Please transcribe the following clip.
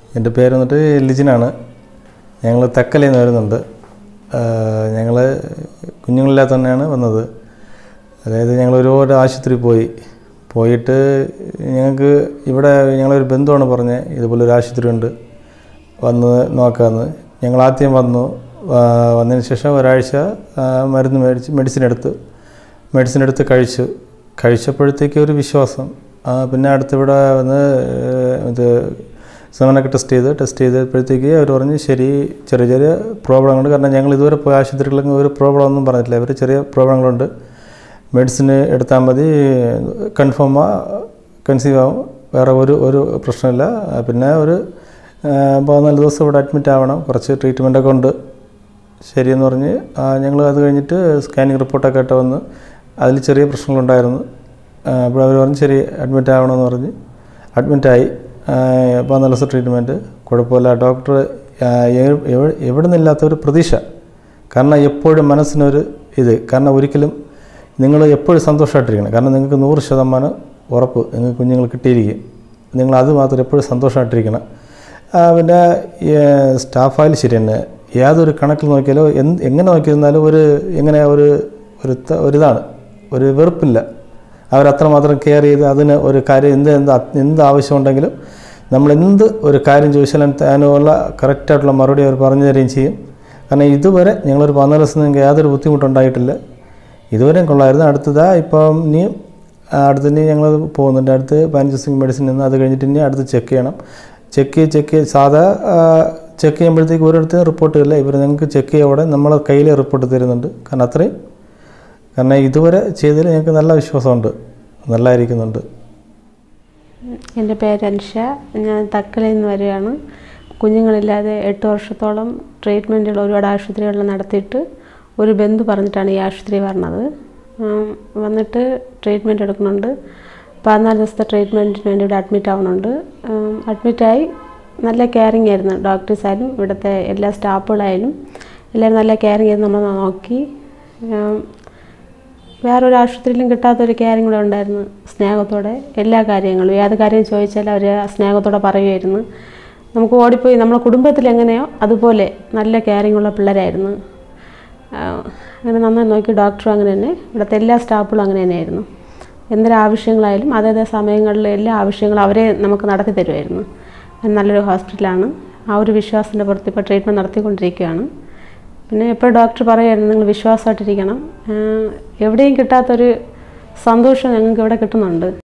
എൻ്റെ പേര് വന്നിട്ട് ലിജിനാണ് ഞങ്ങൾ തക്കലയിൽ നിന്ന് വരുന്നുണ്ട് ഞങ്ങൾ കുഞ്ഞുങ്ങളില്ലാതെ തന്നെയാണ് വന്നത് അതായത് ഞങ്ങൾ ഒരുപാട് ആശുപത്രി പോയി പോയിട്ട് ഞങ്ങൾക്ക് ഇവിടെ ഞങ്ങളൊരു ബന്ധുവാണ് പറഞ്ഞത് ഇതുപോലെ ഒരു ആശുപത്രി ഉണ്ട് വന്ന് നോക്കാമെന്ന് ഞങ്ങൾ ആദ്യം വന്നു ആ, വന്നതിന് ശേഷം ഒരാഴ്ച ആ, മരുന്ന് മേടിച്ച് മെഡിസിൻ എടുത്ത് മെഡിസിൻ എടുത്ത് കഴിച്ചു കഴിച്ചപ്പോഴത്തേക്ക് ഒരു വിശ്വാസം ആ, പിന്നെ അടുത്ത് ഇവിടെ വന്ന് ഏഹ്, ഇത് സെവനൊക്കെ ടെസ്റ്റ് ചെയ്ത് ടെസ്റ്റ് ചെയ്തപ്പോഴത്തേക്ക് അവർ പറഞ്ഞ് ശരി ചെറിയ ചെറിയ പ്രോബ്ലങ്ങളുണ്ട് കാരണം ഞങ്ങൾ ഇതുവരെ പോയ ആശുപത്രികളിലൊന്നും ഒരു പ്രോബ്ലം ഒന്നും പറഞ്ഞിട്ടില്ല അവർ ചെറിയ പ്രോബ്ലങ്ങളുണ്ട് മെഡിസിൻ എടുത്താൽ മതി കൺഫേം കൺസീവ് ആവും വേറെ ഒരു ഒരു പ്രശ്നമില്ല ആ, പിന്നെ ഒരു ആ, പതിനാല് ദിവസം ഇവിടെ അഡ്മിറ്റ് ആവണം കുറച്ച് ട്രീറ്റ്മെൻറ്റൊക്കെ ഉണ്ട് ശരിയെന്ന് പറഞ്ഞ് ഞങ്ങൾ അത് കഴിഞ്ഞിട്ട് സ്കാനിങ് റിപ്പോർട്ടൊക്കെ ആയിട്ട് വന്ന് അതിൽ ചെറിയ പ്രശ്നങ്ങളുണ്ടായിരുന്നു ആ, അപ്പോൾ അവർ പറഞ്ഞ് ശരി അഡ്മിറ്റ് ആവണമെന്ന് പറഞ്ഞ് അഡ്മിറ്റായി പതിനാല് ദിവസം ട്രീറ്റ്മെൻറ്റ് കുഴപ്പമില്ല ഡോക്ടർ എവിടെ നിന്നില്ലാത്ത ഒരു പ്രതീക്ഷ കാരണം എപ്പോഴും മനസ്സിനൊരു ഇത് കാരണം ഒരിക്കലും നിങ്ങൾ എപ്പോഴും സന്തോഷമായിട്ടിരിക്കണം കാരണം നിങ്ങൾക്ക് നൂറ് ശതമാനം ഉറപ്പ് നിങ്ങൾക്ക് കുഞ്ഞുങ്ങൾ കിട്ടിയിരിക്കും നിങ്ങൾ അത് മാത്രം എപ്പോഴും സന്തോഷമായിട്ടിരിക്കണം ആ, പിന്നെ സ്റ്റാഫായാലും ശരി തന്നെ യാതൊരു കണക്കിൽ നോക്കിയാലോ എന്ത് എങ്ങനെ നോക്കിയിരുന്നാലും ഒരു എങ്ങനെ ഒരു ഒരു ത- ഒരിതാണ് ഒരു വെറുപ്പില്ല അവരത്രമാത്രം കെയർ ചെയ്ത് അതിന് ഒരു കാര്യം എന്ത് എന്ത് അത് എന്ത് ആവശ്യമുണ്ടെങ്കിലും നമ്മൾ എന്ത് ഒരു കാര്യം ചോദിച്ചാലും അതിനുള്ള കറക്റ്റായിട്ടുള്ള മറുപടി അവർ പറഞ്ഞു തരികയും ചെയ്യും കാരണം ഇതുവരെ ഞങ്ങളൊരു പതിനാല് ദിവസം നിങ്ങൾക്ക് യാതൊരു ബുദ്ധിമുട്ടുണ്ടായിട്ടില്ല ഇതുവരെയും കൊള്ളായിരുന്നു അടുത്തതാ ഇപ്പം ഇനിയും ആ, അടുത്ത് ഇനി ഞങ്ങൾ പോകുന്നുണ്ട് അടുത്ത് പതിനഞ്ച് ദിവസം മെഡിസിൻ നിന്ന് അത് കഴിഞ്ഞിട്ട് ഇനി അടുത്ത് ചെക്ക് ചെയ്യണം ചെക്ക് ചെയ്ത് ചെക്ക് ചെയ്ത് സാധാ ചെക്ക് ചെയ്യുമ്പോഴത്തേക്ക് ഒരിടത്തും റിപ്പോർട്ട് ഇല്ല ഇവർ ഞങ്ങൾക്ക് ചെക്ക് ചെയ്യോടെ നമ്മളെ കയ്യിൽ റിപ്പോർട്ട് തരുന്നുണ്ട് കാരണം അത്രയും കാരണം ഇതുവരെ ചെയ്തതിൽ ഞങ്ങൾക്ക് നല്ല വിശ്വാസമുണ്ട് നല്ലതായിരിക്കുന്നുണ്ട് എൻ്റെ പേര് അൻഷ ഞാൻ തക്കലയിൽ നിന്ന് വരികയാണ് കുഞ്ഞുങ്ങളില്ലാതെ എട്ട് വർഷത്തോളം ട്രീറ്റ്മെൻറ്റുകൾ ഒരുപാട് ആശുപത്രികളിൽ നടത്തിയിട്ട് ഒരു ബന്ധു പറഞ്ഞിട്ടാണ് ഈ ആശുപത്രി പറഞ്ഞത് ഉം, വന്നിട്ട് ട്രീറ്റ്മെൻറ്റ് എടുക്കുന്നുണ്ട് പതിനാല് ദിവസത്തെ ട്രീറ്റ്മെൻറ്റിന് വേണ്ടി ഇവിടെ അഡ്മിറ്റ് ആവുന്നുണ്ട് ഉം, അഡ്മിറ്റായി നല്ല കെയറിങ് ആയിരുന്നു ഡോക്ടേഴ്സ് ആയാലും ഇവിടുത്തെ എല്ലാ സ്റ്റാഫുകളായാലും എല്ലാവരും നല്ല കെയറിങ് ചെയ്ത് നമ്മൾ നോക്കി ഉം, വേറൊരു ആശുപത്രിയിലും കിട്ടാത്തൊരു കെയറിങ് കൂടെ ഉണ്ടായിരുന്നു സ്നേഹത്തോടെ എല്ലാ കാര്യങ്ങളും ഏത് കാര്യം ചോദിച്ചാലും അവർ സ്നേഹത്തോടെ പറയുമായിരുന്നു നമുക്ക് ഓടിപ്പോയി നമ്മളെ കുടുംബത്തിൽ എങ്ങനെയോ അതുപോലെ നല്ല കെയറിങ് ഉള്ള പിള്ളേരായിരുന്നു ആ, അങ്ങനെ നന്നായി നോക്കി ഡോക്ടറും അങ്ങനെ തന്നെ ഇവിടുത്തെ എല്ലാ സ്റ്റാഫുകളും അങ്ങനെ തന്നെയായിരുന്നു എന്തൊരു ആവശ്യങ്ങളായാലും അതായത് സമയങ്ങളിൽ എല്ലാ ആവശ്യങ്ങളും അവരെ നമുക്ക് നടത്തി തരുമായിരുന്നു അത് നല്ലൊരു ഹോസ്പിറ്റലാണ് ആ ഒരു വിശ്വാസത്തിൻ്റെ പുറത്ത് ഇപ്പോൾ ട്രീറ്റ്മെൻറ്റ് നടത്തിക്കൊണ്ടിരിക്കുകയാണ് പിന്നെ ഇപ്പോൾ ഡോക്ടർ പറയുമായിരുന്നു നിങ്ങൾ വിശ്വാസമായിട്ടിരിക്കണം ആഹ് എവിടെയും കിട്ടാത്തൊരു സന്തോഷം ഞങ്ങൾക്ക് ഇവിടെ കിട്ടുന്നുണ്ട്